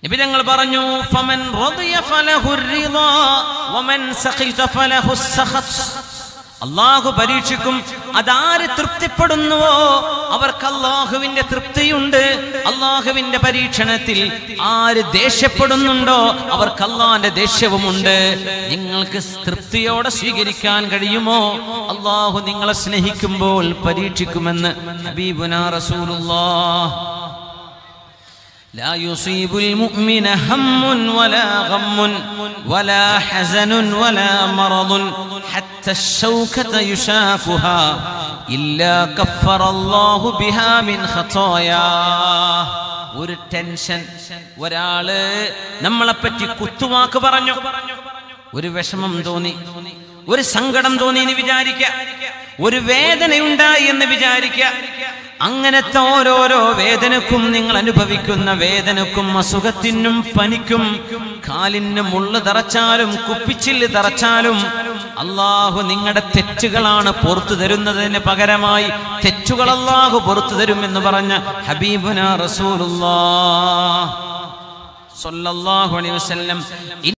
നബി തങ്ങൾ പറഞ്ഞു ഫമൻ റളിയ ഫലഹു റിളാ വമൻ സഖിത ഫലഹു സഖത് അള്ളാഹു പരീക്ഷിക്കും അതാര് തൃപ്തിപ്പെടുന്നുവോ അവർക്ക് അള്ളാഹുവിന്റെ തൃപ്തിയുണ്ട് അള്ളാഹുവിന്റെ പരീക്ഷണത്തിൽ ആര് ദേഷ്യപ്പെടുന്നുണ്ടോ അവർക്ക് അള്ളാഹിന്റെ ദേഷ്യവുമുണ്ട് നിങ്ങൾക്ക് തൃപ്തിയോടെ സ്വീകരിക്കാൻ കഴിയുമോ അള്ളാഹു നിങ്ങളെ സ്നേഹിക്കുമ്പോൾ പരീക്ഷിക്കുമെന്ന് ഹബീബുന റസൂലുള്ളാഹ് لا يصيب المؤمن هم ولا غم ولا حزن ولا مرض حتى الشوكة يشاكها إلا كفر الله بها من خطاياه ഒരു ടെൻഷൻ ഒരാള് നമ്മളെപ്പറ്റി കുത്തുവാക്ക് പറഞ്ഞു ഒരു വിഷമം തോന്നി ഒരു സങ്കടം തോന്നി എന്ന് വിചാരിക്ക ഒരു വേദനയുണ്ടായി എന്ന് വിചാരിക്ക അങ്ങനത്തെ ഓരോരോ വേദനക്കും നിങ്ങൾ അനുഭവിക്കുന്ന വേദനക്കും അസുഖത്തിനും പനിക്കും കാലിന് മുള്ളു തറച്ചാലും കുപ്പിച്ചില്ല് തറച്ചാലും അള്ളാഹു നിങ്ങളുടെ തെറ്റുകളാണ് പുറത്തു തരുന്നതിന് പകരമായി തെറ്റുകൾ അള്ളാഹു പുറത്തു തരുമെന്ന് പറഞ്ഞ ഹബീബുന റസൂലുള്ളാഹ് സ്വല്ലല്ലാഹു അലൈഹി വസല്ലം